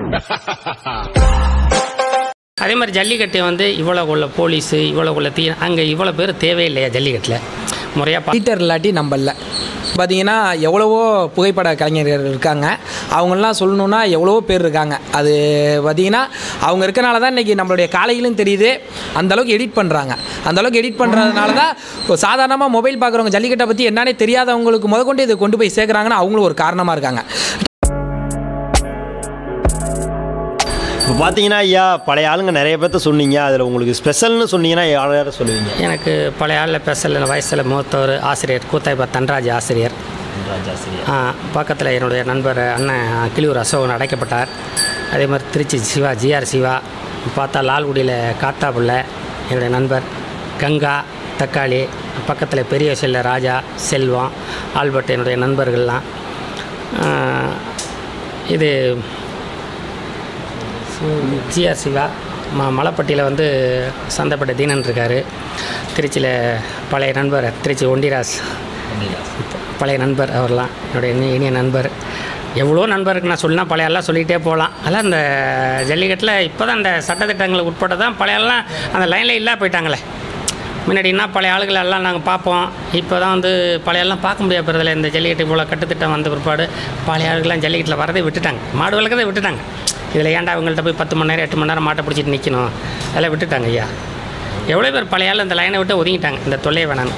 அதே மாதிரி ஜல்லிக்கட்டு வந்து இவ்வளோ உள்ள போலீஸு இவ்வளோ உள்ள தீ அங்கே இவ்வளோ பேர் தேவையில்லையா ஜல்லிக்கட்டில் முறையாக ஹீட்டர் இல்லாட்டி நம்பல பார்த்தீங்கன்னா எவ்வளவோ புகைப்பட கலைஞர்கள் இருக்காங்க அவங்கெல்லாம் சொல்லணுன்னா எவ்வளவோ பேர் இருக்காங்க அது பார்த்தீங்கன்னா அவங்க இருக்கனால தான் இன்றைக்கி நம்மளுடைய காலையிலும் தெரியுது அந்த அளவுக்கு எடிட் பண்ணுறாங்க அந்த அளவுக்கு எடிட் பண்ணுறதுனால தான் இப்போ சாதாரணமாக மொபைல் பார்க்குறவங்க ஜல்லிக்கட்டை பற்றி என்னன்னே தெரியாதவங்களுக்கு முதற்கொண்டு இதை கொண்டு போய் சேர்க்குறாங்கன்னா அவங்களும் ஒரு காரணமாக இருக்காங்க இப்போ பார்த்தீங்கன்னா ஐயா பழைய ஆளுங்க நிறைய பேர்த்த சொன்னீங்க அதில் உங்களுக்கு ஸ்பெஷல்னு சொன்னீங்கன்னா யார் யாரை சொல்லுவீங்க எனக்கு பழைய ஆளில் பேசல வயசில் மூத்தவர் ஆசிரியர் கூத்தாய்பா தன்ராஜ் ஆசிரியர் பக்கத்தில் என்னுடைய நண்பர் அண்ணன் கிளியூர் அசோகன் அடைக்கப்பட்டார் அதே மாதிரி திருச்சி சிவா ஜிஆர் சிவா பார்த்தா லால்குடியில் காத்தாப்புள்ள என்னுடைய நண்பர் கங்கா தக்காளி பக்கத்தில் பெரிய செல்ல ராஜா செல்வம் ஆல்பர்ட் என்னுடைய நண்பர்கள்லாம் ஆ, இது ஜிஆர் சிவா ம மலைப்பட்டியில் வந்து சந்தைப்பட்ட தீனன் இருக்கார் திருச்சியில் பழைய நண்பர் திருச்சி ஒண்டிராஸ் பழைய நண்பர் அவர்லாம் என்னுடைய இனி- இனிய நண்பர் எவ்வளோ நண்பருக்கு நான் சொன்னா பழைய எல்லாம் சொல்லிகிட்டே போகலாம் அதெல்லாம் இந்த ஜல்லிக்கட்டில் இப்போ தான் இந்த சட்டத்திட்டங்களுக்கு உட்பட்டு தான் பழையெல்லாம் அந்த லைனில் இல்லா போயிட்டாங்களே முன்னாடினா பழைய ஆளுகளை எல்லாம் நாங்கள் பார்ப்போம் இப்போ தான் வந்து பழையெல்லாம் பார்க்க முடியாது பிறதில் இந்த ஜல்லிக்கட்டு இவ்வளோ கட்டுத்திட்டம் வந்த பிற்பாடு பழைய ஆளுகள்லாம் ஜல்லிக்கட்டில் வரதே விட்டுட்டாங்க மாடு வளர்க்கறதை விட்டுட்டாங்க இதில் ஏன்டா அவங்கள்ட்ட போய் பத்து மணி நேரம் எட்டு மணி நேரம் மாட்டை பிடிச்சிட்டு நிற்கணும் அதெல்லாம் விட்டுட்டாங்க ஐயா எவ்வளோ பேர் பழைய ஆள் இந்த லைனை விட்டு ஒதுங்கிட்டாங்க இந்த தொல்லையை வேணான்னு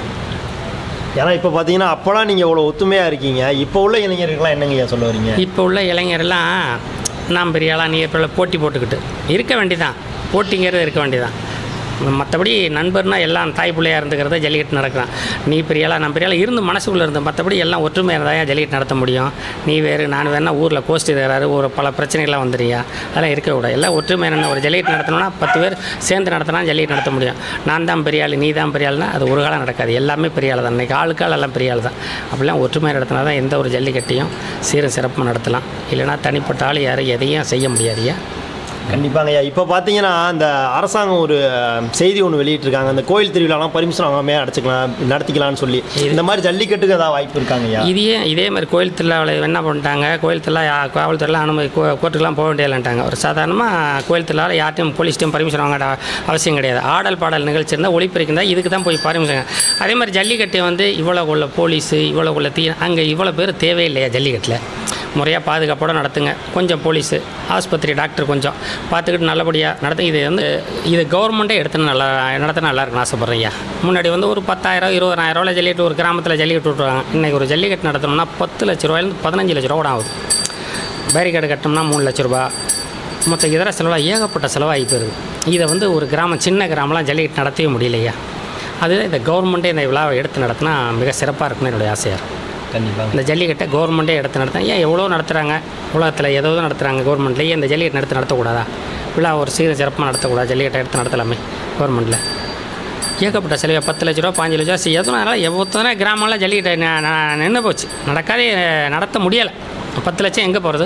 ஏன்னா இப்போ பார்த்தீங்கன்னா அப்போலாம் நீங்கள் இவ்வளோ ஒத்துமையாக இருக்கீங்க இப்போ உள்ள இளைஞர்களுக்கெல்லாம் என்னங்க ஐயா சொல்ல வரீங்க இப்போ உள்ள இளைஞரெல்லாம் நான் பெரிய ஆளா நீ இப்போ போட்டி போட்டுக்கிட்டு இருக்க வேண்டியதான் போட்டிங்கிறது இருக்க வேண்டியதான் மற்றபடி நண்பர்னா எல்லாம் தாய் பிள்ளையாக இருந்துக்கிறத ஜல்லிக்கட்டு நடக்கலாம் நீ பெரிய ஆளா நான் பெரிய ஆளா இருந்து மனசுக்குள்ளே இருந்த மற்றபடி எல்லாம் ஒற்றுமையாக இருந்தால் ஜல்லிக்கட்டு நடத்த முடியும் நீ வேறு நான் வேணா ஊரில் கோஷ்டி தகராறு ஒரு பல பிரச்சனைகள்லாம் வந்துடுறியா அதெல்லாம் இருக்கக்கூடாது எல்லாம் ஒற்றுமையாக என்ன ஒரு ஜல்லிக்கட்டு நடத்தணும்னா பத்து பேர் சேர்ந்து நடத்தினா ஜல்லிக்கட்டு நடத்த முடியும் நான் தான் பெரிய ஆள் நீ தான் பெரிய ஆள்னா அது ஒரு காலம் நடக்காது எல்லாமே பெரிய ஆள் தான் இன்றைக்கி ஆளுக்கால் எல்லாம் பெரிய ஆள் தான் அப்படிலாம் ஒற்றுமையாக நடத்தினா தான் எந்த ஒரு ஜல்லிக்கட்டையும் சீரும் சிறப்பாக நடத்தலாம் இல்லைனா தனிப்பட்ட ஆள் யாரும் எதையும் செய்ய முடியாதுயா கண்டிப்பாங்க ஐயா இப்போ பார்த்தீங்கன்னா இந்த அரசாங்கம் ஒரு அஹ், செய்தி ஒன்று வெளியிட்டிருக்காங்க அந்த கோயில் திருவிழாலாம் பர்மிஷன் வாங்காமே அடைச்சிக்கலாம் நடத்திக்கலாம்னு சொல்லி இந்த மாதிரி ஜல்லிக்கட்டுக்கு ஏதாவது வாய்ப்பு இருக்காங்க ஐயா இதே இதே மாதிரி கோயில் திருவிழாவில் என்ன பண்ணிட்டாங்க கோயில் திருவிழா யா- காவல்துறைலாம் அனுமதி கோ கோர்ட்டுக்கெலாம் போக வேண்டியதில்லைன்ட்டாங்க ஒரு சாதாரணமாக கோயில் திருவிழாவில் யார்ட்டையும் போலீஸ்ட்டையும் பர்மிஷன் வாங்க வேண்டிய அவசியம் கிடையாது ஆடல் பாடல் நிகழ்ச்சி இருந்தால் ஒளிப்பெருக்கு இருந்தால் இதுக்கு தான் போய் பர்மிஷன் அதே மாதிரி ஜல்லிக்கட்டு வந்து இவ்வளோ உள்ள போலீஸு இவ்வளோ உள்ள தீ அங்கே இவ்வளோ பேர் தேவையில்லையா ஜல்லிக்கட்டில் முறையாக பாதுகாப்போட நடத்துங்க கொஞ்சம் போலீஸு ஆஸ்பத்திரி டாக்டர் கொஞ்சம் பார்த்துக்கிட்டு நல்லபடியாக நடத்து இது வந்து இது கவர்மெண்ட்டே எடுத்து நல்லா நடத்த நல்லா இருக்குன்னு ஆசைப்பட்றேன் ஐயா முன்னாடி வந்து ஒரு பத்தாயிரம் இருபதாயிரம் ரூபாய் ஜல்லிக்கட்டு ஒரு கிராமத்தில் ஜல்லிக்கட்டு விட்ருவாங்க இன்றைக்கி ஒரு ஜல்லிக்கட்டு நடத்தணும்னா பத்து லட்ச ரூபாயிலேருந்து பதினஞ்சு லட்ச ரூபா கூட ஆகுது பேரிகார்டு கட்டணும்னா மூணு லட்ச ரூபா மொத்த இதர செலவாக ஏகப்பட்ட செலவாகி போயிருது இதை வந்து ஒரு கிராமம் சின்ன கிராமம்லாம் ஜல்லிக்கட்டு நடத்தவே முடியலையா அதுதான் இந்த கவர்மெண்ட்டே இந்த விழாவை எடுத்து நடத்தினா மிக சிறப்பாக இருக்குன்னு என்னுடைய ஆசையாக இருக்கும் கண்டிப்பாக இந்த ஜல்லிக்கட்டை கவர்மெண்ட்டே எடுத்து நடத்த ஏன் எவ்வளோ நடத்துகிறாங்க உலகத்தில் ஏதோ நடத்துகிறாங்க கவர்மெண்ட்லேயே இந்த ஜல்லிக்கட்டு நடத்து நடத்தக்கூடாதா விழா ஒரு சீர சிறப்பாக நடத்தக்கூடாது ஜல்லிக்கட்டை எடுத்து நடத்தலாமே கவர்மெண்ட்டில் ஏகப்பட்ட செலவு பத்து லட்ச ரூபா பாஞ்சு லட்ச ரூபா செய்யறதும் அதனால் எவ்வளோ கிராமம்லாம் ஜல்லிக்கட்டை ந- ந- நின்று போச்சு நடக்காதே நடத்த முடியலை பத்து லட்சம் எங்கே போகிறது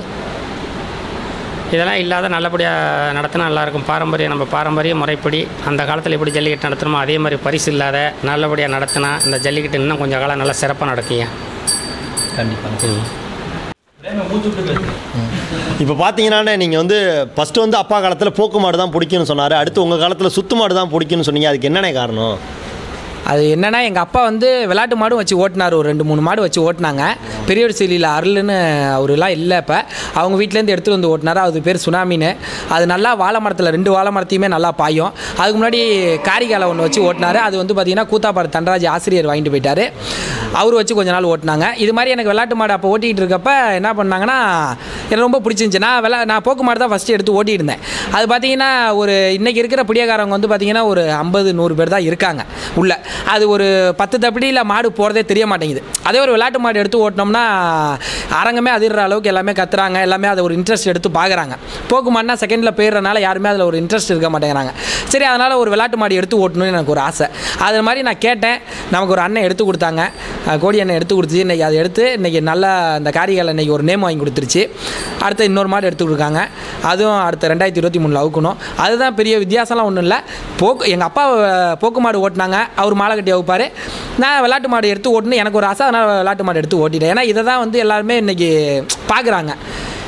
இதெல்லாம் இல்லாத நல்லபடியாக நடத்தினா நல்லாயிருக்கும் பாரம்பரியம் நம்ம பாரம்பரிய முறைப்படி அந்த காலத்தில் எப்படி ஜல்லிக்கட்டு நடத்தணுமோ அதே மாதிரி பரிசு இல்லாத நல்லபடியாக நடத்தினா இந்த ஜல்லிக்கட்டு இன்னும் கொஞ்சம் காலம் நல்லா சிறப்பாக நடக்குங்க கண்டிப்பாக இப்போ பார்த்தீங்கன்னா நீங்கள் வந்து ஃபஸ்ட்டு வந்து அப்பா காலத்தில் போக்கு மாடு தான் பிடிக்கும்னு சொன்னார் அடுத்து உங்கள் காலத்தில் சுத்து மாடு தான் பிடிக்கும்னு சொன்னீங்க அதுக்கு என்னென்ன காரணம் அது என்னன்னா எங்கள் அப்பா வந்து விளையாட்டு மாடும் வச்சு ஓட்டினார் ஒரு ரெண்டு மூணு மாடு வச்சு ஓட்டினாங்க பெரியவர் சீலியில் அருள்னு அவருலாம் இல்லை இப்போ அவங்க வீட்டிலேருந்து எடுத்துகிட்டு வந்து ஓட்டினார் அது பேர் சுனாமின்னு அது நல்லா வாழை மரத்தில் ரெண்டு வாழை மரத்தையுமே நல்லா பாயும் அதுக்கு முன்னாடி காரிகாலை ஒன்று வச்சு ஓட்டினார் அது வந்து பார்த்திங்கன்னா கூத்தாப்பாடு தண்டராஜ் ஆசிரியர் வாங்கிட்டு போயிட்டார் அவர் வச்சு கொஞ்ச நாள் ஓட்டினாங்க இது மாதிரி எனக்கு விளையாட்டு மாடு அப்போ ஓட்டிகிட்டு இருக்கப்ப என்ன பண்ணாங்கன்னா எனக்கு ரொம்ப பிடிச்சிருந்துச்சு நான் விளா நான் போக்கு மாடு தான் ஃபஸ்ட்டு எடுத்து ஓட்டிட்டு இருந்தேன் அது பார்த்தீங்கன்னா ஒரு இன்றைக்கி இருக்கிற பிடியக்காரவங்க வந்து பார்த்தீங்கன்னா ஒரு ஐம்பது நூறு பேர் தான் இருக்காங்க உள்ள அது ஒரு பத்து தப்படியில் மாடு போகிறதே தெரிய மாட்டேங்குது அதே ஒரு விளையாட்டு மாடு எடுத்து ஓட்டினோம்னா அரங்கமே அதிர்ற அளவுக்கு எல்லாமே கத்துறாங்க எல்லாமே அதை ஒரு இன்ட்ரெஸ்ட் எடுத்து பார்க்குறாங்க போக்கு மாடுனா செகண்டில் போயிடுறனால யாருமே அதில் ஒரு இன்ட்ரெஸ்ட் இருக்க மாட்டேங்கிறாங்க சரி அதனால் ஒரு விளையாட்டு மாடு எடுத்து ஓட்டணும்னு எனக்கு ஒரு ஆசை அது மாதிரி நான் கேட்டேன் நமக்கு ஒரு அண்ணன் எடுத்து கொடுத்தாங்க அஹ் கோடி அண்ணன் எடுத்து கொடுத்துச்சு இன்றைக்கி அதை எடுத்து இன்றைக்கி நல்லா இந்த காரிகள் இன்றைக்கி ஒரு நேம் வாங்கி கொடுத்துருச்சு அடுத்து இன்னொரு மாடு எடுத்து கொடுக்காங்க அதுவும் அடுத்த ரெண்டாயிரத்தி இருபத்தி மூணில் அவுக்கணும் அதுதான் பெரிய வித்தியாசம்லாம் ஒன்றும் இல்லை போக்கு எங்கள் அப்பா அஹ், போக்கு மாடு ஓட்டினாங்க அவர் மாலை கட்டி அவுப்பார் நான் விளையாட்டு மாடு எடுத்து ஓட்டணும் எனக்கு ஒரு ஆசை அதனால் விளையாட்டு மாடு எடுத்து ஓட்டிட்டேன் ஏன்னா இதை தான் வந்து எல்லாருமே இன்றைக்கி பார்க்குறாங்க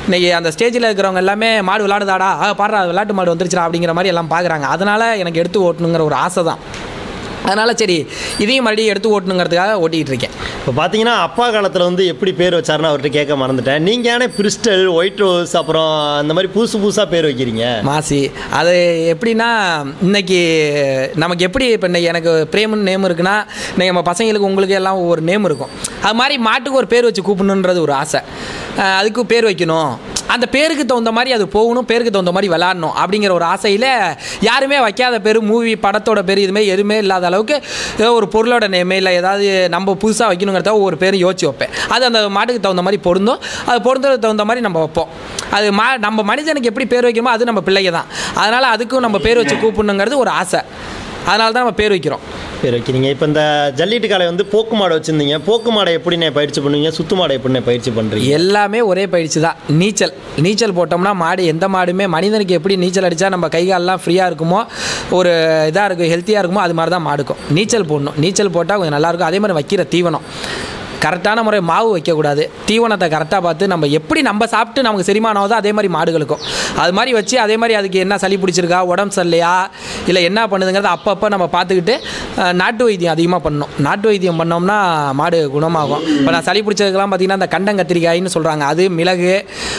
இன்னைக்கு அந்த ஸ்டேஜில் இருக்கிறவங்க எல்லாமே மாடு விளாடுதாடா ஆ பாடுறா விளையாட்டு மாடு வந்துருச்சுடா அப்படிங்கிற மாதிரி எல்லாம் பார்க்குறாங்க அதனால் எனக்கு எடுத்து ஓட்டணுங்கிற ஒரு ஆசை தான் அதனால் சரி இதையும் மறுபடியும் எடுத்து ஓட்டணுங்கிறதுக்காக ஓட்டிகிட்டு இருக்கேன் இப்போ பார்த்தீங்கன்னா அப்பா காலத்தில் வந்து எப்படி பேர் வச்சாருன்னு அவர்கிட்ட கேட்க மறந்துட்டேன் நீங்கள் ஏன்னா பிரிஸ்டல் ஒயிட் ரோஸ் அப்புறம் அந்த மாதிரி புதுசு புதுசாக பேர் வைக்கிறீங்க மாசி அது எப்படின்னா இன்னைக்கு நமக்கு எப்படி இப்போ இன்னைக்கு எனக்கு பிரேமன் நேம் இருக்குன்னா இன்னைக்கு நம்ம பசங்களுக்கு உங்களுக்கு எல்லாம் ஒவ்வொரு நேம் இருக்கும் அது மாதிரி மாட்டுக்கு ஒரு பேர் வச்சு கூப்பிடணுன்றது ஒரு ஆசை அஹ் அதுக்கு பேர் வைக்கணும் அந்த பேருக்கு தகுந்த மாதிரி அது போகணும் பேருக்கு தகுந்த மாதிரி விளாடணும் அப்படிங்கிற ஒரு ஆசையில் யாருமே வைக்காத பேர் மூவி படத்தோட பேர் இதுமே எதுவுமே இல்லாத அளவுக்கு ஏதோ ஒரு பொருளோட நேமே இல்லை ஏதாவது நம்ம புதுசாக வைக்கணுங்கிறத ஒரு பேர் யோசிச்சு வைப்பேன் அது அந்த மாட்டுக்கு தகுந்த மாதிரி பொருந்தும் அது பொருந்ததுக்கு தகுந்த மாதிரி நம்ம வைப்போம் அது மா நம்ம மனிதனுக்கு எப்படி பேர் வைக்கணுமோ அது நம்ம பிள்ளைங்க தான் அதனால் அதுக்கும் நம்ம பேர் வச்சு கூப்பிடணுங்கிறது ஒரு ஆசை அதனால தான் நம்ம பேர் வைக்கிறோம் பேர் வைக்கிறீங்க இப்போ இந்த ஜல்லிட்டு காலை வந்து போக்கு மாடை வச்சுருந்தீங்க போக்கு மாடை எப்படிண்ணே பயிற்சி பண்ணுவீங்க சுத்து மாடை எப்படிண்ணே பயிற்சி பண்ணுறீங்க எல்லாமே ஒரே பயிற்சி தான் நீச்சல் நீச்சல் போட்டோம்னா மாடு எந்த மாடுமே மனிதனுக்கு எப்படி நீச்சல் அடித்தா நம்ம கை கால்லாம் ஃப்ரீயாக இருக்குமோ ஒரு இதாக இருக்கும் ஹெல்த்தியாக இருக்குமோ அது மாதிரி தான் மாடுக்கும் நீச்சல் போடணும் நீச்சல் போட்டால் கொஞ்சம் நல்லாயிருக்கும் அதே மாதிரி வைக்கிற தீவனம் கரெக்டான முறை மாவு வைக்கக்கூடாது தீவனத்தை கரெக்டாக பார்த்து நம்ம எப்படி நம்ம சாப்பிட்டு நமக்கு செரிமானம் ஆகுதோ அதே மாதிரி மாடுகளுக்கும் அது மாதிரி வச்சு அதே மாதிரி அதுக்கு என்ன சளி பிடிச்சிருக்கா உடம்பு சரியில்லையா இல்லை என்ன பண்ணுதுங்கிறத அப்பப்போ நம்ம பார்த்துக்கிட்டு அஹ், நாட்டு வைத்தியம் அதிகமாக பண்ணணும் நாட்டு வைத்தியம் பண்ணோம்னா மாடு குணமாகும் இப்போ நான் சளி பிடிச்சதுக்கெல்லாம் பார்த்தீங்கன்னா இந்த கண்டங்கத்திரிக்காயின்னு சொல்கிறாங்க அது மிளகு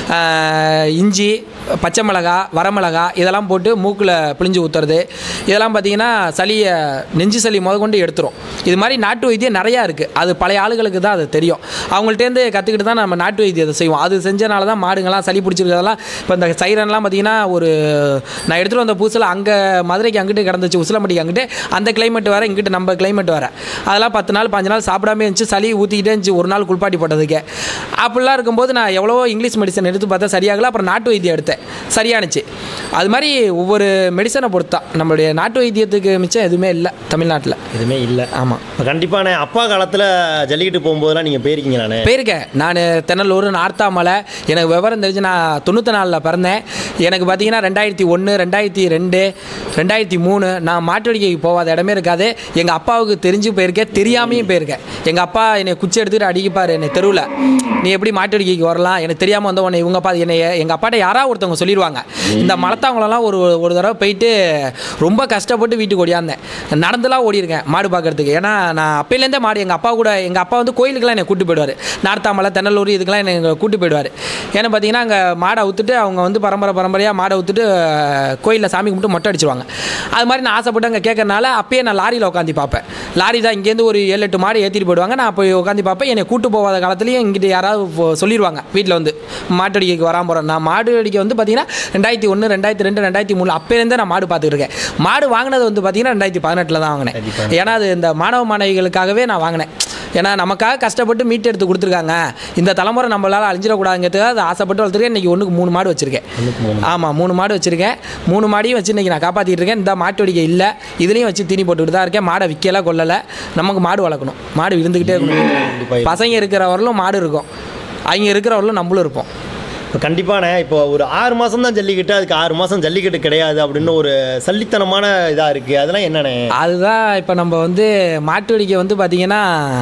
அஹ், இஞ்சி பச்சை மிளகா வரமிளகா இதெல்லாம் போட்டு மூக்கில் பிழிஞ்சு ஊற்றுறது இதெல்லாம் பார்த்தீங்கன்னா சளியை நெஞ்சு சளி முதற்கொண்டு எடுத்துரும் இது மாதிரி நாட்டு வைத்தியம் நிறையா இருக்குது அது பழைய ஆளுகளுக்கு தான் அது தெரியும் அவங்கள்ட்டேருந்து கற்றுக்கிட்டு தான் நம்ம நாட்டு வைத்தியத்தை செய்வோம் அது செஞ்சனால தான் மாடுங்கள்லாம் சளி பிடிச்சிருக்கிறதெல்லாம் இப்போ இந்த சைரன்லாம் பார்த்தீங்கன்னா ஒரு நான் எடுத்துகிட்டு வந்த புதுசில் அங்கே மதுரைக்கு அங்கிட்டு கிடந்துச்சு உசிலம்பட்டிக்கு அங்கிட்டு அந்த கிளைமேட் வேறு இங்கிட்டு நம்ம கிளைமேட் வேறு அதெல்லாம் பத்து நாள் பாஞ்சு நாள் சாப்பிடாம இருந்துச்சு சளி ஊற்றிக்கிட்டே இருந்துச்சு ஒரு நாள் குளிப்பாட்டி போட்டதுக்கு அப்படிலாம் இருக்கும்போது நான் எவ்வளவோ இங்கிலீஷ் மெடிசன் எடுத்து பார்த்தா சரியாகல அப்புறம் நாட்டு வைத்தியம் எடுத்தேன் சரியானுச்சு அது மாதிரி ஒவ்வொரு மெடிசனை பொறுத்தான் நம்மளுடைய நாட்டு வைத்தியத்துக்கு மிச்சம் எதுவுமே இல்லை தமிழ்நாட்டில் எதுவுமே இல்லை ஆமாம் இப்போ கண்டிப்பாண்ணே அப்பா காலத்தில் ஜல்லிக்கட்டு போகும்போதெல்லாம் நீங்கள் போயிருக்கீங்களாண்ணே போயிருக்கேன் நான் தென்னலூர் நார்த்தாமலை எனக்கு விவரம் தெரிஞ்சு நான் தொண்ணூற்றி நாலில் பிறந்தேன் எனக்கு பார்த்தீங்கன்னா ரெண்டாயிரத்தி ஒன்று ரெண்டாயிரத்தி ரெண்டு ரெண்டாயிரத்தி மூணு நான் மாட்டு வடிக்கைக்கு போகாத இடமே இருக்காது எங்கள் அப்பாவுக்கு தெரிஞ்சு போயிருக்கேன் தெரியாமையும் போயிருக்கேன் எங்கள் அப்பா என்னை குச்சி எடுத்துகிட்டு அடிக்கப்பார் என்னை தெருவில் நீ எப்படி மாட்டு வடிக்கைக்கு வரலாம் எனக்கு தெரியாமல் வந்த உடனே இவங்க அப்பா என்னை எங்கள் அப்பாட்ட யாராவது ஒருத்தவங்க சொல்லிடுவாங்க இந்த மலத்தாவங்களெல்லாம் ஒரு ஒரு தடவை போயிட்டு ரொம்ப கஷ்டப்பட்டு வீட்டுக்கு ஓடியாந்தேன் நடந்துலாம் ஓடியிருக்கேன் மாடு பார்க்கறதுக்கு ஏன்னா நான் அப்பையிலேருந்தே மாடு எங்கள் அப்பா கூட எங்கள் அப்பா வந்து கோயிலுக்கெல்லாம் என்னை கூட்டு போயிடுவார் நார்த்தாமலை தென்னலூர் இதுக்கெல்லாம் என்னை கூட்டு போயிடுவார் ஏன்னா பார்த்தீங்கன்னா அங்கே மாடை வித்துட்டு அவங்க வந்து பரம்பரை பரம்பரையாக மாடை வித்துட்டு கோயிலில் சாமி கும்பிட்டு மொட்டை அடிச்சிருவாங்க அது மாதிரி நான் ஆசைப்பட்டு அங்கே கேட்கறனால அப்பயே நான் லாரியில் உட்காந்து பார்ப்பேன் லாரி தான் இங்கேருந்து ஒரு ஏழு எட்டு மாடு ஏற்றிட்டு போயிடுவாங்க நான் போய் உட்காந்து பார்ப்பேன் என்னை கூட்டு போகாத காலத்துலேயும் இங்கிட்ட யாராவது போ- சொல்லிடுவாங்க வீட்டில் வந்து மாட்டு அடிக்கைக்கு வராமல் போகிறேன் நான் மாடு அடிக்கை வந்து பார்த்தீங்கன்னா ரெண்டாயிரத்தி ஒன்று ரெண்டாயிரத்தி ரெண்டு ரெண்டாயிரத்தி மூணு அப்போலேருந்தே நான் மாடு பார்த்துட்டு இருக்கேன் மாடு வாங்கினது வந்து பார்த்தீங்கன்னா ரெண்டாயிரத்தி பதினெட்டில் தான் வாங்கினேன் கண்டிப்பா. ஏன்னா அது இந்த மாணவ மாணவிகளுக்காகவே நான் வாங்கினேன் ஏன்னா நமக்காக கஷ்டப்பட்டு மீட்டு எடுத்து கொடுத்துருக்காங்க இந்த தலைமுறை நம்மளால் அழிஞ்சிடக்கூடாதுங்கிறதுக்காக அதை ஆசைப்பட்டு வளர்த்துருக்கேன் இன்றைக்கி ஒன்றுக்கு மூணு மாடு வச்சுருக்கேன் ஆமாம் மூணு மாடு வச்சுருக்கேன் மூணு மாடியும் வச்சு இன்றைக்கி நான் காப்பாற்றிட்டு இருக்கேன் இந்த மாட்டு வடிக்கை இல்லை இதுலேயும் வச்சு தீனி போட்டுக்கிட்டு தான் இருக்கேன் மாடை விற்கல கொள்ளலை நமக்கு மாடு வளர்க்கணும் மாடு இருந்துக்கிட்டே இருக்கணும் பசங்க இருக்கிறவர்களும் மாடு இருக்கும் அவங்க இருக்கிறவர்களும் நம்மளும் இருப்போம் இப்போ கண்டிப்பாண்ணே இப்போ ஒரு ஆறு மாதம் தான் ஜல்லிக்கட்டு அதுக்கு ஆறு மாதம் ஜல்லிக்கட்டு கிடையாது அப்படின்னு ஒரு சல்லித்தனமான இதாக இருக்குது அதெல்லாம் என்னண்ணே அதுதான் இப்போ நம்ம வந்து மாட்டு வேடிக்கை வந்து பார்த்திங்கன்னா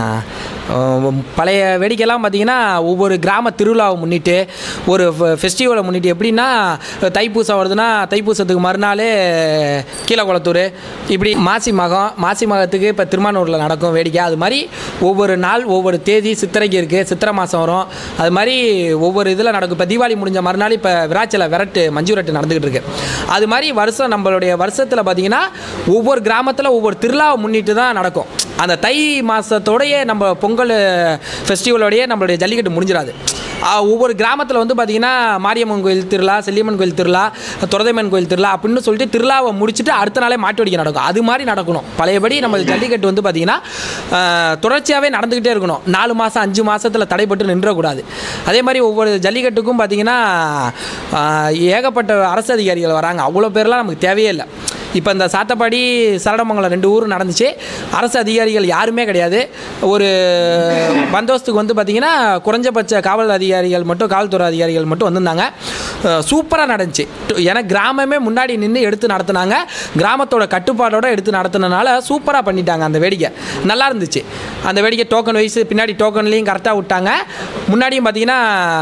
அஹ், பழைய வேடிக்கைலாம் பார்த்திங்கன்னா ஒவ்வொரு கிராம திருவிழாவை முன்னிட்டு ஒரு ஃபெஸ்டிவலை முன்னிட்டு எப்படின்னா தைப்பூசம் வருதுன்னா தைப்பூசத்துக்கு மறுநாள் கீழக்குளத்தூர் இப்படி மாசி மகம் மாசி மகத்துக்கு இப்போ திருமானூரில் நடக்கும் வேடிக்கை அது மாதிரி ஒவ்வொரு நாள் ஒவ்வொரு தேதி சித்திரைக்கு இருக்குது சித்திரை மாதம் வரும் அது மாதிரி ஒவ்வொரு இதில் நடக்கும் இப்போ தீபாவளி முடிஞ்ச மறுநாள் இப்போ விராச்சில் விரட்டு மஞ்சு விரட்டு நடந்துக்கிட்டு இருக்கு அது மாதிரி வருஷம் நம்மளுடைய வருஷத்தில் பார்த்தீங்கன்னா ஒவ்வொரு கிராமத்தில் ஒவ்வொரு திருவிழாவை முன்னிட்டு தான் நடக்கும் அந்த தை மாதத்தோடையே நம்ம பொங்கல் ஃபெஸ்டிவலோடையே நம்மளுடைய ஜல்லிக்கட்டு முடிஞ்சிடாது ஆஹ் ஒவ்வொரு கிராமத்தில் வந்து பார்த்திங்கன்னா மாரியம்மன் கோயில் திருவிழா செல்லியம்மன் கோயில் திருவிழா துரதைமன் கோயில் திருவிழா அப்படின்னு சொல்லிட்டு திருவிழாவை முடிச்சுட்டு அடுத்த நாளே மாட்டு வெடிக்கை நடக்கும் அது மாதிரி நடக்கணும் பழையபடி நம்ம ஜல்லிக்கட்டு வந்து பார்த்திங்கன்னா ஆஹ் தொடர்ச்சியாகவே நடந்துக்கிட்டே இருக்கணும் நாலு மாதம் அஞ்சு மாதத்தில் தடைப்பட்டு நின்றக்கூடாது அதே மாதிரி ஒவ்வொரு ஜல்லிக்கட்டுக்கும் பார்த்திங்கன்னா ஆஹ் ஏகப்பட்ட அரசு அதிகாரிகள் வராங்க அவ்வளோ பேர்லாம் நமக்கு தேவையே இல்லை இப்போ இந்த சாத்தப்பாடி சரடமங்கலம் ரெண்டு ஊர் நடந்துச்சு அரசு அதிகாரிகள் யாருமே கிடையாது ஒரு பந்தோபஸ்துக்கு வந்து பார்த்திங்கன்னா குறைஞ்சபட்ச காவல் அதிகாரிகள் மட்டும் காவல்துறை அதிகாரிகள் மட்டும் வந்திருந்தாங்க சூப்பராக நடந்துச்சு ஏன்னா கிராமமே முன்னாடி நின்று எடுத்து நடத்துனாங்க கிராமத்தோட கட்டுப்பாடோட எடுத்து நடத்துனனால சூப்பராக பண்ணிட்டாங்க அந்த வேடிக்கை நல்லா இருந்துச்சு அந்த வேடிக்கை டோக்கன் வைஸ் பின்னாடி டோக்கன்லேயும் கரெக்டாக விட்டாங்க முன்னாடியும் பார்த்தீங்கன்னா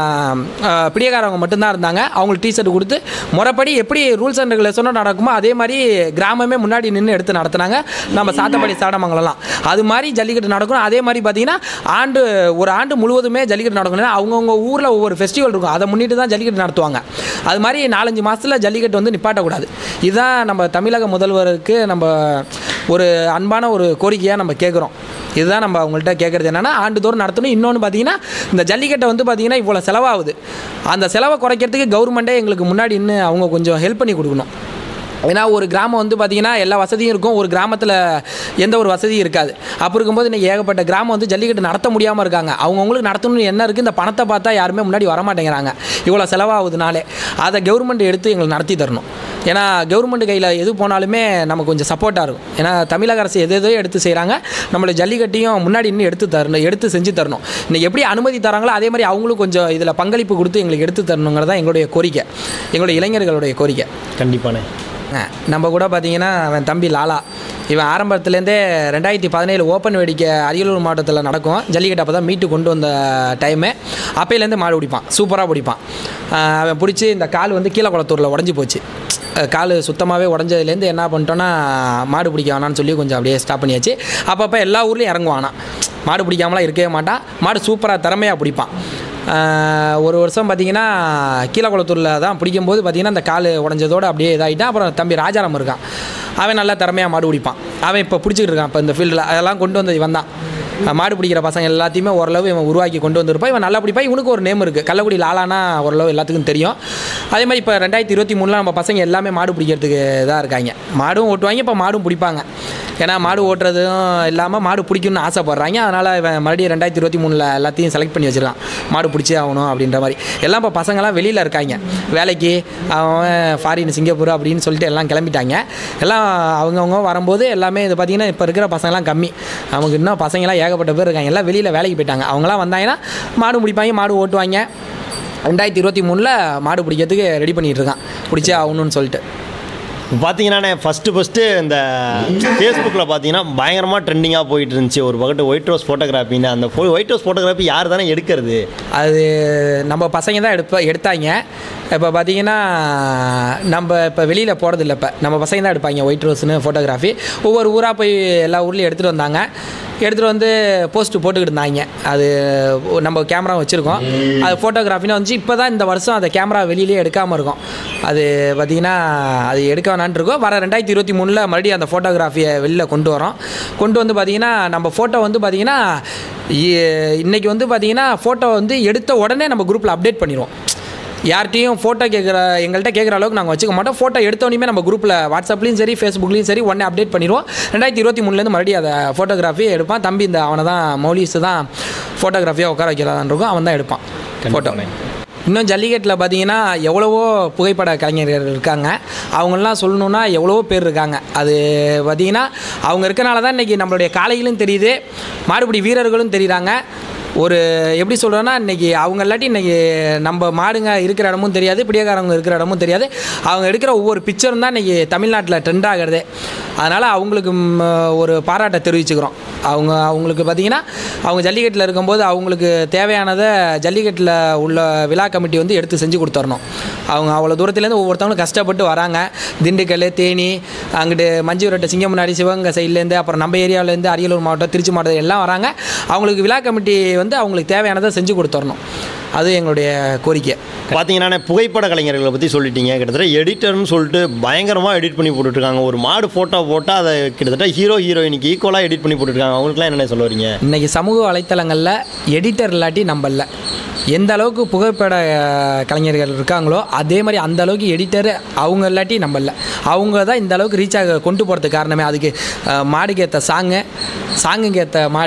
அஹ், பிடியக்காரவங்க மட்டும்தான் இருந்தாங்க அவங்களுக்கு டிஷர்ட் கொடுத்து முறைப்படி எப்படி ரூல்ஸ் அண்ட் ரெகுலேஷனோ நடக்குமோ அதே மாதிரி கிராமமே முன்னாடி நின்று எடுத்து நடத்துனாங்க நம்ம சாத்தப்படி சாடமங்கலம்லாம் அது மாதிரி ஜல்லிக்கட்டு நடக்கணும் அதே மாதிரி பார்த்தீங்கன்னா ஆண்டு ஒரு ஆண்டு முழுவதுமே ஜல்லிக்கட்டு நடக்கணும் அவங்கவுங்க ஊரில் ஒவ்வொரு ஃபெஸ்டிவல் இருக்கும் அதை முன்னிட்டு தான் ஜல்லிக்கட்டு நடத்துவாங்க அது மாதிரி நாலஞ்சு மாதத்தில் ஜல்லிக்கட்டு வந்து நிப்பாட்டக்கூடாது இதுதான் நம்ம தமிழக முதல்வருக்கு நம்ம ஒரு அன்பான ஒரு கோரிக்கையாக நம்ம கேட்குறோம் இதுதான் நம்ம அவங்கள்ட்ட கேட்குறது என்னென்னா ஆண்டுதோறும் நடத்தணும் இன்னொன்று பார்த்தீங்கன்னா இந்த ஜல்லிக்கட்டை வந்து பார்த்தீங்கன்னா இவ்வளோ செலவாகுது அந்த செலவை குறைக்கிறதுக்கு கவர்மெண்ட்டே எங்களுக்கு முன்னாடி இன்னும் அவங்க கொஞ்சம் ஹெல்ப் பண்ணி கொடுக்கணும் ஏன்னா ஒரு கிராமம் வந்து பார்த்திங்கன்னா எல்லா வசதியும் இருக்கும் ஒரு கிராமத்தில் எந்த ஒரு வசதியும் இருக்காது அப்படி இருக்கும்போது இன்றைக்கி ஏகப்பட்ட கிராமம் வந்து ஜல்லிக்கட்டு நடத்த முடியாமல் இருக்காங்க அவங்கவுங்களுக்கு நடத்தணும்னு என்ன இருக்குது இந்த பணத்தை பார்த்தா யாருமே முன்னாடி வரமாட்டேங்கிறாங்க இவ்வளோ செலவாகுதுனாலே அதை கவர்மெண்ட் எடுத்து எங்களுக்கு நடத்தி தரணும் ஏன்னா கவர்மெண்ட் கையில் எது போனாலுமே நமக்கு கொஞ்சம் சப்போர்ட்டாக இருக்கும் ஏன்னா தமிழக அரசு எது எதோ எடுத்து செய்கிறாங்க நம்மளை ஜல்லிக்கட்டையும் முன்னாடி இன்னும் எடுத்து தரணும் எடுத்து செஞ்சு தரணும் இன்னைக்கு எப்படி அனுமதி தராங்களோ அதே மாதிரி அவங்களும் கொஞ்சம் இதில் பங்களிப்பு கொடுத்து எங்களுக்கு எடுத்து தரணுங்கிறது தான் எங்களுடைய கோரிக்கை எங்களுடைய இளைஞர்களுடைய கோரிக்கை கண்டிப்பாண்ணே ஆ, நம்ம கூட பார்த்தீங்கன்னா அவன் தம்பி லாலா இவன் ஆரம்பத்துலேருந்தே ரெண்டாயிரத்தி பதினேழு ஓப்பன் வேடிக்கை அரியலூர் மாவட்டத்தில் நடக்கும் ஜல்லிக்கட்டு அப்போ தான் மீட்டு கொண்டு வந்த டைமு அப்பையிலேருந்து மாடு பிடிப்பான் சூப்பராக பிடிப்பான் ஆ, அவன் பிடிச்சி இந்த கால் வந்து கீழே குளத்தூரில் உடஞ்சி போச்சு அஹ், கால் சுத்தமாகவே உடஞ்சதுலேருந்து என்ன பண்ணிட்டோன்னா மாடு பிடிக்க வேணாம்னு சொல்லி கொஞ்சம் அப்படியே ஸ்டாப் பண்ணியாச்சு அப்பப்போ எல்லா ஊர்லேயும் இறங்குவானா மாடு பிடிக்காமலாம் இருக்கவே மாட்டான் மாடு சூப்பராக திறமையாக பிடிப்பான் ஆஹ் ஒரு வருஷம் பார்த்தீங்கன்னா கீழக்குளத்தூரில் தான் பிடிக்கும்போது பார்த்தீங்கன்னா அந்த கால் உடஞ்சதோடு அப்படியே இதாகிட்டான் அப்புறம் தம்பி ராஜாராம் இருக்கான் அவன் நல்லா திறமையாக மாடு பிடிப்பான் அவன் இப்போ பிடிச்சிக்கிட்டு இருக்கான் இப்போ இந்த ஃபீல்டில் அதெல்லாம் கொண்டு வந்தது இவன் தான் அஹ் மாடு பிடிக்கிற பசங்க எல்லாத்தையுமே ஓரளவு இவன் உருவாக்கி கொண்டு வந்திருப்பான் இவன் நல்லா பிடிப்பான் இவனுக்கு ஒரு நேம் இருக்குது கள்ளக்குடி லாலானா ஓரளவு எல்லாத்துக்கும் தெரியும் அதே மாதிரி இப்போ ரெண்டாயிரத்தி இருபத்தி மூணில் நம்ம பசங்க எல்லாமே மாடு பிடிக்கிறதுக்கு இதாக இருக்காங்க மாடும் ஓட்டுவாங்க இப்போ மாடும் பிடிப்பாங்க ஏன்னா மாடு ஓட்டுறதும் இல்லாமல் மாடு பிடிக்கணும்னு ஆசைப்பட்றாங்க அதனால் இவன் மறுபடியும் ரெண்டாயிரத்தி இருபத்தி மூணில் எல்லாத்தையும் செலக்ட் பண்ணி வச்சிருக்கான் மாடு பிடிச்சே ஆகணும் அப்படின்ற மாதிரி எல்லாம் இப்போ பசங்களாம் வெளியில் இருக்காங்க வேலைக்கு அவன் ஃபாரின் சிங்கப்பூர் அப்படின்னு சொல்லிட்டு எல்லாம் கிளம்பிட்டாங்க எல்லாம் அவங்கவுங்க வரும்போது எல்லாமே இது பார்த்திங்கன்னா இப்போ இருக்கிற பசங்களாம் கம்மி நமக்கு இன்னும் பசங்களாம் ஏகப்பட்ட பேர் இருக்காங்க எல்லாம் வெளியில் வேலைக்கு போயிட்டாங்க அவங்களாம் வந்தாங்கன்னா மாடு பிடிப்பாங்க மாடு ஓட்டுவாங்க ரெண்டாயிரத்தி இருபத்தி மூணில் மாடு பிடிக்கிறதுக்கு ரெடி பண்ணிகிட்டு இருக்கான் பிடிச்சே ஆகணும்னு சொல்லிட்டு பார்த்தீங்கன்னா ஃபஸ்ட்டு ஃபஸ்ட்டு இந்த ஃபேஸ்புக்கில் பார்த்தீங்கன்னா பயங்கரமாக ட்ரெண்டிங்காக போயிட்டு இருந்துச்சு ஒரு பக்கத்து ஒயிட் ரோஸ் ஃபோட்டோகிராஃபின்னு அந்த ஒயிட் ரோஸ் ஃபோட்டோகிராஃபி யார் தானே எடுக்கிறது அது நம்ம பசங்க தான் எடுப்ப எடுத்தாங்க இப்போ பார்த்தீங்கன்னா நம்ம இப்போ வெளியில் போகிறதில்ல இப்போ நம்ம பசங்க தான் எடுப்பாங்க ஒயிட் ரோஸ்னு ஃபோட்டோகிராஃபி ஒவ்வொரு ஊராக போய் எல்லா ஊர்லேயும் எடுத்துகிட்டு வந்தாங்க எடுத்துகிட்டு வந்து போஸ்ட் போட்டுக்கிட்டு இருந்தாங்க அது நம்ம கேமரா வச்சுருக்கோம் அது ஃபோட்டோகிராஃபின்னு வந்துச்சு இப்போ தான் இந்த வருஷம் அந்த கேமரா வெளியிலே எடுக்காமல் இருக்கும் அது பார்த்திங்கன்னா அது எடுக்க வேணான்ட்டு இருக்கோம் வர ரெண்டாயிரத்தி இருபத்தி மூணில் மறுபடியும் அந்த ஃபோட்டோகிராஃபியை வெளியில் கொண்டு வரோம் கொண்டு வந்து பார்த்திங்கன்னா நம்ம ஃபோட்டோ வந்து பார்த்திங்கன்னா இ- இன்னைக்கு வந்து பார்த்திங்கன்னா ஃபோட்டோ வந்து எடுத்த உடனே நம்ம குரூப்பில் அப்டேட் பண்ணிடுவோம் யார்கிட்டையும் ஃபோட்டோ கேட்குற எங்கள்கிட்ட கேட்குற அளவுக்கு நாங்கள் வச்சுக்க மாட்டோம் ஃபோட்டோ எடுத்தோடனே நம்ம குரூப்பில் வாட்ஸ்அப்லேயும் சரி ஃபேஸ்புக்லேயும் சரி உடனே அப்டேட் பண்ணிடுவோம் ரெண்டாயிரத்தி இருபத்தி மூணுலேருந்து மறுபடியும் அதை ஃபோட்டோகிராஃபி எடுப்பான் தம்பி இந்த அவனை தான் மௌலிஸ் தான் ஃபோட்டோகிராஃபியாக உட்கார வைக்கலான்னு இருக்கும் அவன் தான் எடுப்பான் ஃபோட்டோ இன்னும் ஜல்லிக்கட்டில் பார்த்தீங்கன்னா எவ்வளவோ புகைப்பட கலைஞர்கள் இருக்காங்க அவங்களாம் சொல்லணுன்னா எவ்வளவோ பேர் இருக்காங்க அது பார்த்தீங்கன்னா அவங்க இருக்கனால தான் இன்றைக்கி நம்மளுடைய காளைகளும் தெரியுது மாடுபிடி வீரர்களும் தெரியுறாங்க ஒரு எப்படி சொல்கிறோன்னா இன்றைக்கி அவங்க இல்லாட்டி இன்றைக்கி நம்ம மாடுங்க இருக்கிற இடமும் தெரியாது பிடியக்காரவங்க இருக்கிற இடமும் தெரியாது அவங்க எடுக்கிற ஒவ்வொரு பிக்சரும் தான் இன்றைக்கி தமிழ்நாட்டில் ட்ரெண்ட் ஆகிறதே அதனால் அவங்களுக்கு ம், ஒரு பாராட்டை தெரிவிச்சுக்கிறோம் அவங்க அவங்களுக்கு பார்த்திங்கன்னா அவங்க ஜல்லிக்கட்டில் இருக்கும்போது அவங்களுக்கு தேவையானதை ஜல்லிக்கட்டில் உள்ள விழா கமிட்டி வந்து எடுத்து செஞ்சு கொடுத்துடணும் அவங்க அவ்வளோ தூரத்துலேருந்து ஒவ்வொருத்தவங்களும் கஷ்டப்பட்டு வராங்க திண்டுக்கல் தேனி அங்கிட்டு மஞ்சுவரட்டை சிங்கமுன்னாடி சிவகங்கை சைட்லேருந்து அப்புறம் நம்ம ஏரியாவிலேருந்து அரியலூர் மாவட்டம் திருச்சி மாவட்டம் எல்லாம் வராங்க அவங்களுக்கு விழா கமிட்டி வந்து அவங்களுக்கு தேவையானதை செஞ்சு கொடுத்துடணும் அது எங்களுடைய கோரிக்கை பார்த்தீங்கன்னா புகைப்பட கலைஞர்களை பற்றி சொல்லிட்டீங்க கிட்டத்தட்ட எடிட்டர்னு சொல்லிட்டு பயங்கரமாக எடிட் பண்ணி போட்டுட்ருக்காங்க ஒரு மாடு ஃபோட்டோ போட்டால் அதை கிட்டத்தட்ட ஹீரோ ஹீரோயினுக்கு ஈக்குவலாக எடிட் பண்ணி போட்டுருக்காங்க அவங்களுக்குலாம் என்ன சொல்ல வரீங்க இன்றைக்கி சமூக வலைத்தளங்களில் எடிட்டர் இல்லாட்டி நம்பல எந்த அளவுக்கு புகைப்பட அஹ், கலைஞர்கள் இருக்காங்களோ அதே மாதிரி அந்த அளவுக்கு எடிட்டர் அவங்க இல்லாட்டி நம்பல அவங்க தான் இந்த அளவுக்கு ரீச் ஆக கொண்டு போகிறதுக்கு காரணமே அதுக்கு அஹ், மாடுக்கு ஏற்ற சாங்கு சாங்குக்கு ஏற்ற மாடு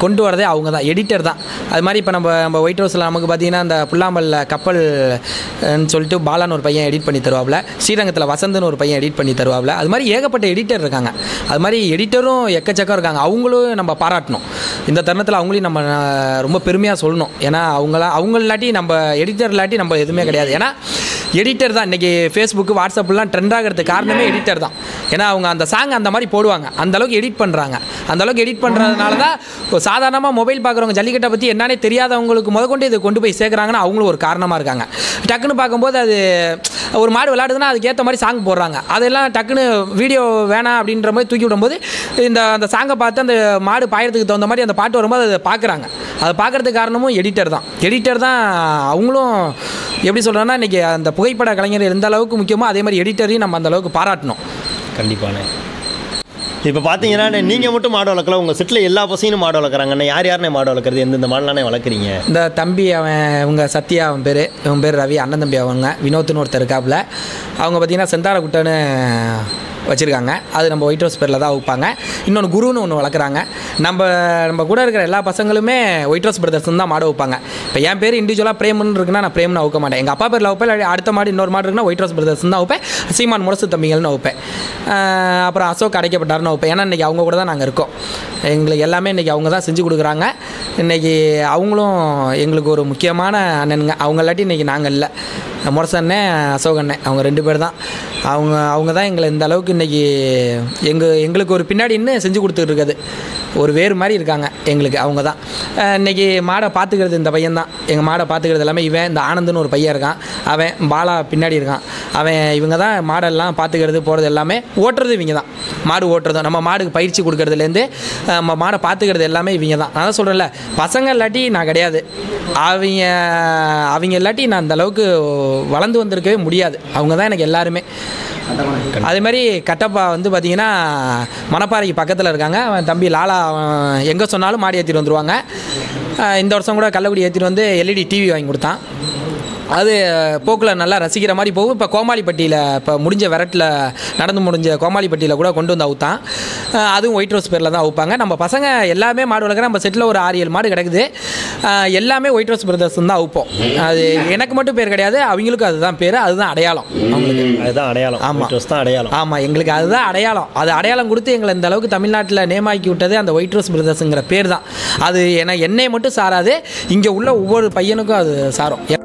கொண்டு வரதே அவங்க தான் எடிட்டர் தான் அது மாதிரி இப்போ நம்ம நம்ம ஒயிட் ஹவுஸில் நமக்கு பார்த்தீங்கன்னா அந்த புல்லாம்பல்ல கப்பல் ன்னு சொல்லிட்டு பாலான்னு ஒரு பையன் எடிட் பண்ணி தருவாப்ல ஸ்ரீரங்கத்தில் வசந்தன்னு ஒரு பையன் எடிட் பண்ணி தருவாப்ல அது மாதிரி ஏகப்பட்ட எடிட்டர் இருக்காங்க அது மாதிரி எடிட்டரும் எக்கச்சக்கம் இருக்காங்க அவங்களும் நம்ம பாராட்டணும் இந்த தருணத்தில் அவங்களையும் நம்ம அஹ், ரொம்ப பெருமையாக சொல்லணும் ஏன்னா அவங்கள அவங்க இல்லாட்டி நம்ம எடிட்டர் இல்லாட்டி நம்ம எதுவுமே கிடையாது ஏன்னா எடிட்டர் தான் இன்றைக்கி ஃபேஸ்புக்கு வாட்ஸ்அப்லாம் ட்ரெண்ட் ஆகிறதுக்கு காரணமே எடிட்டர் தான் ஏன்னா அவங்க அந்த சாங் அந்த மாதிரி போடுவாங்க அந்த அளவுக்கு எடிட் பண்ணுறாங்க அந்த அளவுக்கு எடிட் பண்ணுறதுனால தான் இப்போ சாதாரணமாக மொபைல் பார்க்குறவங்க ஜல்லிக்கட்டை பற்றி என்னன்னே தெரியாதவங்களுக்கு முதற்கொண்டு இதை கொண்டு போய் சேர்க்குறாங்கன்னா அவங்களும் ஒரு காரணமாக இருக்காங்க டக்குன்னு பார்க்கும்போது அது ஒரு மாடு விளையாடுதுன்னா அதுக்கேற்ற மாதிரி சாங் போடுறாங்க அதெல்லாம் டக்குன்னு வீடியோ வேணாம் அப்படின்ற மாதிரி தூக்கி விடும்போது இந்த அந்த சாங்கை பார்த்து அந்த மாடு பாயறதுக்கு தகுந்த மாதிரி அந்த பாட்டு வரும்போது அதை பார்க்குறாங்க அதை பார்க்குறதுக்கு காரணமும் எடிட்டர் தான் எடிட்டர் தான் அவங்களும் எப்படி சொல்கிறேன்னா இன்றைக்கி அந்த புகைப்பட கலைஞர் எந்த அளவுக்கு முக்கியமோ அதே மாதிரி எடிட்டரையும் நம்ம அந்த அளவுக்கு பாராட்டணும் கண்டிப்பாண்ணே இப்போ பார்த்தீங்கன்னா நீங்கள் மட்டும் மாடு வளர்க்கல உங்கள் செட்டில் எல்லா பசங்களும் மாடு வளர்க்குறாங்கண்ணே யார் யாருண்ணே மாடு வளர்க்குறது எந்தெந்த மாடுலானே வளர்க்குறீங்க இந்த தம்பி அவன் இவங்க சத்யா அவன் பேர் இவன் பேர் ரவி அண்ணன் தம்பி அவங்க வினோத்னு ஒருத்தர் இருக்காப்புல அவங்க பார்த்தீங்கன்னா செந்தாரக்குட்டன்னு வச்சுருக்காங்க அது நம்ம ஒயிட் ஹவுஸ் பேரில் தான் வைப்பாங்க இன்னொன்று குருன்னு ஒன்று வளர்க்குறாங்க நம்ம நம்ம கூட இருக்கிற எல்லா பசங்களுமே ஒயிட் ஹவுஸ் பிரதர்ஸ் தான் மாடு வைப்பாங்க இப்போ என் பேர் இண்டிவிஜுவலாக பிரேம்னு இருக்குன்னா நான் பிரேம்னு வைக்க மாட்டேன் எங்கள் அப்பா பேரில் வைப்பேன் இல்லாட்டி அடுத்த மாடு இன்னொரு மாடு இருக்குன்னா ஒயிட் ஹவுஸ் பிரதர்ஸ் தான் வைப்பேன் சீமான் முரசு தம்பிகள்னு வைப்பேன் ஆஹ் அப்புறம் அசோக் அடைக்கப்பட்டார்னு வைப்பேன் ஏன்னா இன்றைக்கி அவங்க கூட தான் நாங்கள் இருக்கோம் எங்களுக்கு எல்லாமே இன்றைக்கி அவங்க தான் செஞ்சு கொடுக்குறாங்க இன்றைக்கி அவங்களும் எங்களுக்கு ஒரு முக்கியமான அண்ணனுங்க அவங்க இல்லாட்டி இன்றைக்கி நாங்கள் இல்லை முரசண்ணே அசோக் அண்ணன் அவங்க ரெண்டு பேர் தான் அவங்க அவங்க தான் எங்களை இந்த அளவுக்கு இன்றைக்கி எங்கள் எங்களுக்கு ஒரு பின்னாடி இன்னும் செஞ்சு கொடுத்துட்டு இருக்குது ஒரு வேறு மாதிரி இருக்காங்க எங்களுக்கு அவங்க தான் அஹ் இன்னைக்கு மாடை பார்த்துக்கிறது இந்த பையன் தான் எங்கள் மாடை பார்த்துக்கிறது எல்லாமே இவன் இந்த ஆனந்துன்னு ஒரு பையன் இருக்கான் அவன் பாலா பின்னாடி இருக்கான் அவன் இவங்க தான் மாடெல்லாம் பார்த்துக்கிறது போகிறது எல்லாமே ஓட்டுறது இவங்க தான் மாடு ஓட்டுறதும் நம்ம மாடுக்கு பயிற்சி கொடுக்கறதுலேருந்து அஹ் நம்ம மாடை பார்த்துக்கிறது எல்லாமே இவங்க தான் நான் தான் சொல்கிறேன்ல பசங்க இல்லாட்டி நான் கிடையாது அவங்க அவங்க இல்லாட்டி நான் அந்த அளவுக்கு வளர்ந்து வந்திருக்கவே முடியாது அவங்க தான் எனக்கு எல்லாருமே அதே மாதிரி கட்டப்பா வந்து பார்த்தீங்கன்னா மணப்பாறைக்கு பக்கத்தில் இருக்காங்க அவன் தம்பி லாலா அவன் எங்கே சொன்னாலும் மாடி ஏற்றிட்டு வந்துருவாங்க அஹ் இந்த வருஷம் கூட கள்ளக்குடி ஏற்றிட்டு வந்து எல்இடி டிவி வாங்கி கொடுத்தான் அது போக்கில் நல்லா ரசிக்கிற மாதிரி போகும் இப்போ கோமாளிப்பட்டியில் இப்போ முடிஞ்ச விரட்டில் நடந்து முடிஞ்ச கோமாளிப்பட்டியில் கூட கொண்டு வந்து அவுத்தான் அஹ் அதுவும் ஒயிட் ரோஸ் பேரில் தான் அவுப்பாங்க நம்ம பசங்க எல்லாமே மாடு வளர்க்குற நம்ம செட்டில் ஒரு ஆறு ஏழு மாடு கிடக்குது அஹ் எல்லாமே ஒயிட் ரோஸ் பிரதர்ஸ் தான் அவுப்போம் அது எனக்கு மட்டும் பேர் கிடையாது அவங்களுக்கும் அதுதான் பேர் அதுதான் அடையாளம் அவங்களுக்கு அதுதான் அடையாளம் ஆமா. White Rose தான் அடையாளம் ஆமாம் எங்களுக்கு அதுதான் அடையாளம் அது அடையாளம் கொடுத்து எங்களை இந்த அளவுக்கு தமிழ்நாட்டில் நேமாக்கி விட்டதே அந்த ஒயிட் ரோஸ் பிரதர்ஸுங்கிற பேர் தான் அது என என்னை மட்டும் சாராது இங்கே உள்ள ஒவ்வொரு பையனுக்கும் அது சாரும்